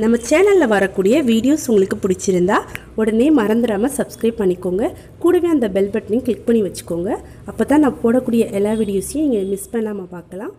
நம்ம சேனலில் வரக்கூடிய வீடியோஸ் உங்களுக்கு பிடிச்சிருந்தா உடனே மறந்துடாமல் சப்ஸ்கிரைப் பண்ணிக்கோங்க கூடவே அந்த பெல் பட்டனையும் கிளிக் பண்ணி வச்சுக்கோங்க அப்போ தான் நான் போடக்கூடிய எல்லா வீடியோஸையும் நீங்கள் மிஸ் பண்ணாமல் பார்க்கலாம்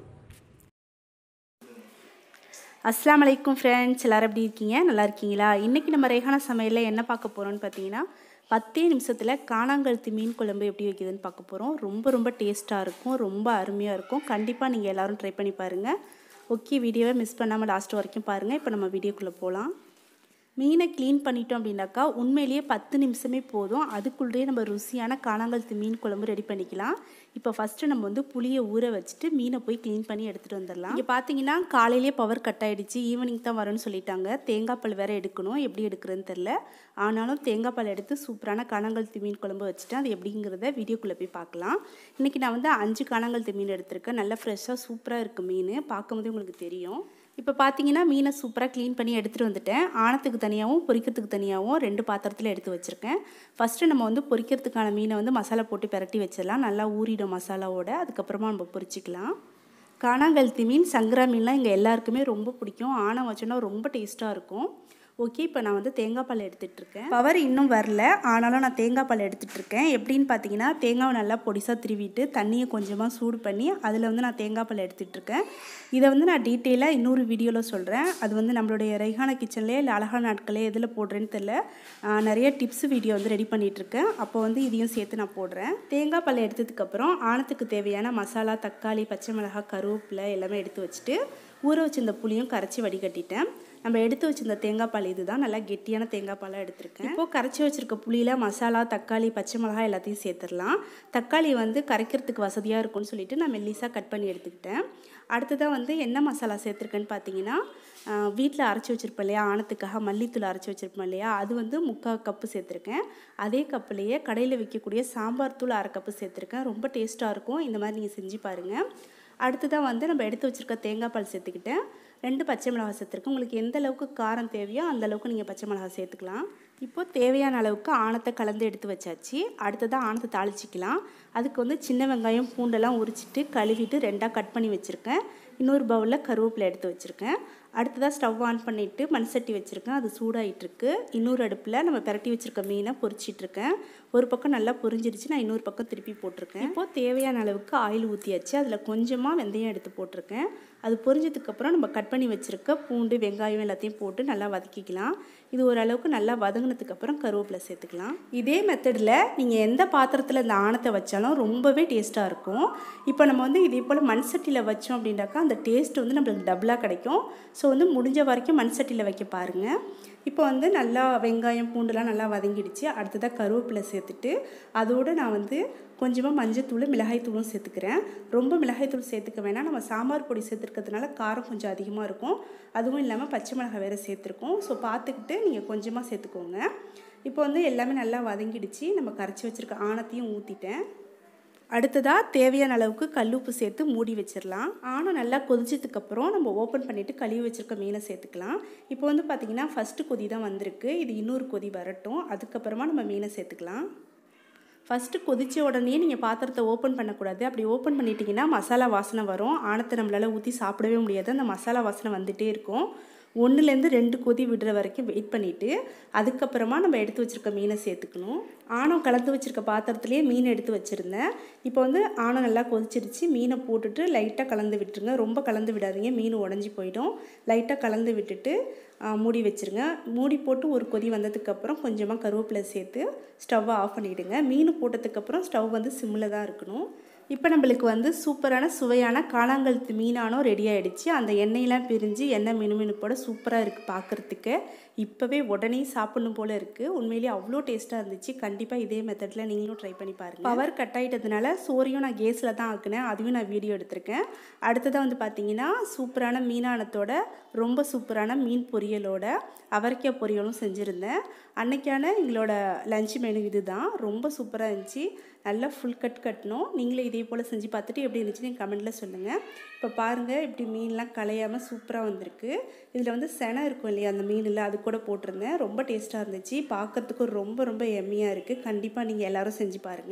அஸ்ஸலாமு அலைக்கும் ஃப்ரெண்ட்ஸ் எல்லோரும் எப்படி இருக்கீங்க நல்லா இருக்கீங்களா இன்றைக்கி நம்ம ரேகானா சமையலில் என்ன பார்க்க போகிறோம்னு பார்த்தீங்கன்னா பத்தே நிமிஷத்தில் காணாங்கழுத்து மீன் குழம்பு எப்படி வைக்கிறதுன்னு பார்க்க போகிறோம் ரொம்ப ரொம்ப டேஸ்ட்டாக இருக்கும் ரொம்ப அருமையாக இருக்கும் கண்டிப்பாக நீங்கள் எல்லோரும் ட்ரை பண்ணி பாருங்கள் ஓகே வீடியோவை மிஸ் பண்ணாமல் லாஸ்ட் வரைக்கும் பாருங்கள் இப்போ நம்ம வீடியோக்குள்ளே போகலாம் மீனை க்ளீன் பண்ணிட்டோம் அப்படின்னாக்கா உண்மையிலேயே பத்து நிமிஷமே போதும் அதுக்குள்ளேயே நம்ம ருசியான காணாங்கழுத்து மீன் குழம்பு ரெடி பண்ணிக்கலாம் இப்போ ஃபஸ்ட்டு நம்ம வந்து புளியை ஊற வச்சுட்டு மீனை போய் க்ளீன் பண்ணி எடுத்துகிட்டு வந்துடலாம் இங்கே பார்த்தீங்கன்னா காலையிலேயே பவர் கட் ஆகிடுச்சு ஈவினிங் தான் வரும்னு சொல்லிட்டாங்க தேங்காய் பால் வேறு எடுக்கணும் எப்படி எடுக்கிறதுன்னு தெரில ஆனாலும் தேங்காய் பால் எடுத்து சூப்பரான காணாங்கழுத்து மீன் குழம்பு வச்சுட்டு அது எப்படிங்கிறத வீடியோக்குள்ளே போய் பார்க்கலாம் இன்றைக்கி நான் வந்து அஞ்சு காணாங்கழுத்து மீன் எடுத்திருக்கேன் நல்லா ஃப்ரெஷ்ஷாக சூப்பராக இருக்குது மீன் பார்க்கும்போதே உங்களுக்கு தெரியும் இப்போ பார்த்தீங்கன்னா மீனை சூப்பராக க்ளீன் பண்ணி எடுத்துகிட்டு வந்துட்டேன் ஆணத்துக்கு தனியாகவும் பொரிக்கிறதுக்கு தனியாகவும் ரெண்டு பாத்திரத்தில் எடுத்து வச்சுருக்கேன் ஃபஸ்ட்டு நம்ம வந்து பொரிக்கிறதுக்கான மீனை வந்து மசாலா போட்டு பிரட்டி வச்சிடலாம் நல்லா ஊறிடும் மசாலாவோட அதுக்கப்புறமா நம்ம பொரிச்சிக்கலாம் காணாங்கழுத்தி மீன் சங்கரா மீன்லாம் இங்கே எல்லாருக்குமே ரொம்ப பிடிக்கும் ஆணம் வச்சோன்னா ரொம்ப டேஸ்ட்டாக இருக்கும் ஓகே இப்போ நான் வந்து தேங்காய் பால் எடுத்துகிட்ருக்கேன் பவர் இன்னும் வரல ஆனாலும் நான் தேங்காய் பால் எடுத்துகிட்ருக்கேன் எப்படின்னு பார்த்தீங்கன்னா தேங்காவை நல்லா பொடிசாக திருவிட்டு தண்ணியை கொஞ்சமாக சூடு பண்ணி அதில் வந்து நான் தேங்காய் பால் எடுத்துகிட்ருக்கேன் இதை வந்து நான் டீட்டெயிலாக இன்னொரு வீடியோவில் சொல்கிறேன் அது வந்து நம்மளுடைய ரெய்ஹான கிச்சன்லேயே இல்லை அழகான நாட்களே எதில் போடுறேன்னு தெரில நிறைய டிப்ஸ் வீடியோ வந்து ரெடி பண்ணிகிட்ருக்கேன் அப்போ வந்து இதையும் சேர்த்து நான் போடுறேன் தேங்காய் பால் எடுத்ததுக்கப்புறம் ஆணத்துக்கு தேவையான மசாலா தக்காளி பச்சை மிளகாய் கருவேப்பிலை எல்லாமே எடுத்து வச்சுட்டு ஊற வச்சிருந்த புளியும் கரைச்சி வடிகட்டிட்டேன் நம்ம எடுத்து வச்சிருந்த தேங்காய் பால் இதுதான் நல்லா கெட்டியான தேங்காய் பாலாக எடுத்திருக்கேன் இப்போது கரைச்சி வச்சிருக்க புளியில் மசாலா தக்காளி பச்சை மிளகாய் எல்லாத்தையும் சேர்த்துடலாம் தக்காளி வந்து கரைக்கிறதுக்கு வசதியாக இருக்கும்னு சொல்லிட்டு நான் மெல்லிஸாக கட் பண்ணி எடுத்துக்கிட்டேன் அடுத்ததாக வந்து என்ன மசாலா சேர்த்துருக்கேன்னு பார்த்தீங்கன்னா வீட்டில் அரைச்சி வச்சுருப்பேன் இல்லையா ஆணத்துக்காக மல்லித்தூள் அரைச்சி வச்சுருப்பேன் இல்லையா அது வந்து முக்கால் கப்பு சேர்த்துருக்கேன் அதே கப்புலேயே கடையில் விற்கக்கூடிய சாம்பார் தூள் அரை கப்பு சேர்த்துருக்கேன் ரொம்ப டேஸ்ட்டாக இருக்கும் இந்த மாதிரி நீங்கள் செஞ்சு பாருங்கள் அடுத்ததாக வந்து நம்ம எடுத்து வச்சுருக்க தேங்காய் பால் சேர்த்துக்கிட்டேன் ரெண்டு பச்சை மிளகாய் சேர்த்துருக்கேன் உங்களுக்கு எந்த அளவுக்கு காரம் தேவையோ அந்த அளவுக்கு நீங்கள் பச்சை மிளகாய் சேர்த்துக்கலாம் இப்போது தேவையான அளவுக்கு ஆணத்தை கலந்து எடுத்து வச்சாச்சு அடுத்ததாக ஆணத்தை தாளிச்சிக்கலாம் அதுக்கு வந்து சின்ன வெங்காயம் பூண்டெல்லாம் உரிச்சிட்டு கழுவிட்டு ரெண்டாக கட் பண்ணி வச்சுருக்கேன் இன்னொரு பவுலில் கருவேப்பிலை எடுத்து வச்சுருக்கேன் அடுத்ததாக ஸ்டவ் ஆன் பண்ணிவிட்டு மண் சட்டி வச்சுருக்கேன் அது சூடாகிட்டுருக்கு இன்னொரு அடுப்பில் நம்ம பிரட்டி வச்சுருக்க மீனை பொரிச்சிட்ருக்கேன் ஒரு பக்கம் நல்லா பொரிஞ்சிருச்சு நான் இன்னொரு பக்கம் திருப்பி போட்டிருக்கேன் இப்போது தேவையான அளவுக்கு ஆயில் ஊற்றியாச்சு அதில் கொஞ்சமாக வெந்தயம் எடுத்து போட்டிருக்கேன் அது பொரிஞ்சதுக்கப்புறம் நம்ம கட் பண்ணி வச்சுருக்க பூண்டு வெங்காயம் எல்லாத்தையும் போட்டு நல்லா வதக்கிக்கலாம் இது ஓரளவுக்கு நல்லா வதங்கினதுக்கப்புறம் கருவேப்பிலை சேர்த்துக்கலாம் இதே மெத்தடில் நீங்கள் எந்த பாத்திரத்தில் இந்த ஆணத்தை வச்சாலும் ரொம்பவே டேஸ்ட்டாக இருக்கும் இப்போ நம்ம வந்து இதே போல் மண் சட்டியில் வச்சோம் அப்படின்னாக்கா அந்த டேஸ்ட் வந்து நம்மளுக்கு டபுளாக கிடைக்கும் ஸோ வந்து முடிஞ்ச வரைக்கும் மண் சட்டியில் வைக்க பாருங்கள் இப்போ வந்து நல்லா வெங்காயம் பூண்டுலாம் நல்லா வதங்கிடுச்சு அடுத்ததாக கருவேப்பிலை சேர்த்துட்டு அதோடு நான் வந்து கொஞ்சமாக மஞ்சத்தூள் மிளகாய்த்தூளும் சேர்த்துக்கிறேன் ரொம்ப மிளகாய்த்தூள் சேர்த்துக்க வேணாம் நம்ம சாம்பார் பொடி சேர்த்துருக்கிறதுனால காரம் கொஞ்சம் அதிகமாக இருக்கும் அதுவும் இல்லாமல் பச்சை மிளகாய் வேறு சேர்த்துருக்கோம் ஸோ பார்த்துக்கிட்டு நீங்கள் கொஞ்சமாக சேர்த்துக்கோங்க இப்போ வந்து எல்லாமே நல்லா வதங்கிடுச்சு நம்ம கரைச்சி வச்சுருக்க ஆணத்தையும் ஊற்றிட்டேன் அடுத்ததாக தேவையான அளவுக்கு கல்லுப்பு சேர்த்து மூடி வச்சிடலாம் ஆணம் நல்லா கொதிச்சதுக்கப்புறம் நம்ம ஓப்பன் பண்ணிவிட்டு கழுவி வச்சுருக்க மீனை சேர்த்துக்கலாம் இப்போ வந்து பார்த்திங்கன்னா ஃபஸ்ட்டு கொதி தான் வந்திருக்கு இது இன்னொரு கொதி வரட்டும் அதுக்கப்புறமா நம்ம மீனை சேர்த்துக்கலாம் ஃபஸ்ட்டு கொதித்த உடனே நீங்கள் பாத்திரத்தை ஓப்பன் பண்ணக்கூடாது அப்படி ஓப்பன் பண்ணிட்டீங்கன்னா மசாலா வாசனை வரும் ஆணத்தை நம்மளால் ஊற்றி சாப்பிடவே முடியாது அந்த மசாலா வாசனை வந்துகிட்டே இருக்கும் ஒன்றுலேருந்து ரெண்டு கொதி விடுற வரைக்கும் வெயிட் பண்ணிவிட்டு அதுக்கப்புறமா நம்ம எடுத்து வச்சுருக்க மீனை சேர்த்துக்கணும் ஆணம் கலந்து வச்சுருக்க பாத்திரத்துலேயே மீன் எடுத்து வச்சுருந்தேன் இப்போ வந்து ஆணம் நல்லா கொதிச்சிருச்சு மீனை போட்டுட்டு லைட்டாக கலந்து விட்டுருங்க ரொம்ப கலந்து விடாதீங்க மீன் உடஞ்சி போயிடும் லைட்டாக கலந்து விட்டுட்டு மூடி வச்சுருங்க மூடி போட்டு ஒரு கொதி வந்ததுக்கப்புறம் கொஞ்சமாக கருவேப்பிலை சேர்த்து ஸ்டவ்வை ஆஃப் பண்ணிவிடுங்க மீன் போட்டதுக்கப்புறம் ஸ்டவ் வந்து சிம்மில் தான் இருக்கணும் இப்போ நம்மளுக்கு வந்து சூப்பரான சுவையான காளாங்கழுத்து மீனானும் ரெடி ஆகிடுச்சு அந்த எண்ணெயெலாம் பிரிஞ்சு எண்ணெய் மினுமினுப்போட சூப்பராக இருக்குது பார்க்குறதுக்கு இப்போவே உடனே சாப்பிடணும் போல் இருக்குது உண்மையிலேயே அவ்வளோ டேஸ்ட்டாக இருந்துச்சு கண்டிப்பாக இதே மெத்தடில் நீங்களும் ட்ரை பண்ணி பாருங்கள் பவர் கட் ஆகிட்டதுனால சோறையும் நான் கேஸில் தான் ஆக்குனேன் அதுவும் நான் வீடியோ எடுத்திருக்கேன் அடுத்ததாக வந்து பார்த்தீங்கன்னா சூப்பரான மீனானத்தோட ரொம்ப சூப்பரான மீன் பொரியலோட அவரைக்காய் பொரியலும் செஞ்சுருந்தேன் அன்னைக்கான எங்களோட லஞ்ச் மெனு இது தான் ரொம்ப சூப்பராக இருந்துச்சு நல்லா ஃபுல் கட் கட்டணும் நீங்களே இதே போல் செஞ்சு பார்த்துட்டு எப்படி இருந்துச்சுன்னு என் கமெண்ட்டில் சொல்லுங்கள் இப்போ பாருங்கள் இப்படி மீன்லாம் களையாமல் சூப்பராக வந்திருக்கு இதில் வந்து செனை இருக்கும் இல்லையா அந்த மீனில் அது கூட போட்டிருந்தேன் ரொம்ப டேஸ்ட்டாக இருந்துச்சு பார்க்குறதுக்கு ரொம்ப ரொம்ப எம்மியாக இருக்குது கண்டிப்பாக நீங்கள் எல்லோரும் செஞ்சு பாருங்கள்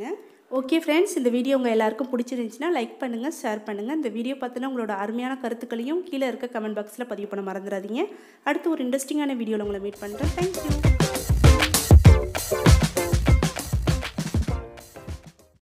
ஓகே ஃப்ரெண்ட்ஸ் இந்த வீடியோ உங்கள் எல்லாருக்கும் பிடிச்சிருந்துச்சுன்னா லைக் பண்ணுங்கள் ஷேர் பண்ணுங்கள் இந்த வீடியோ பார்த்தினா உங்களோட அருமையான கருத்துக்களையும் கீழே இருக்க கமெண்ட் பாக்ஸில் பதிவு பண்ண மறந்துடாதீங்க அடுத்து ஒரு இன்ட்ரெஸ்டிங்கான வீடியோவில் உங்களை மீட் பண்ணுறேன் தேங்க்யூ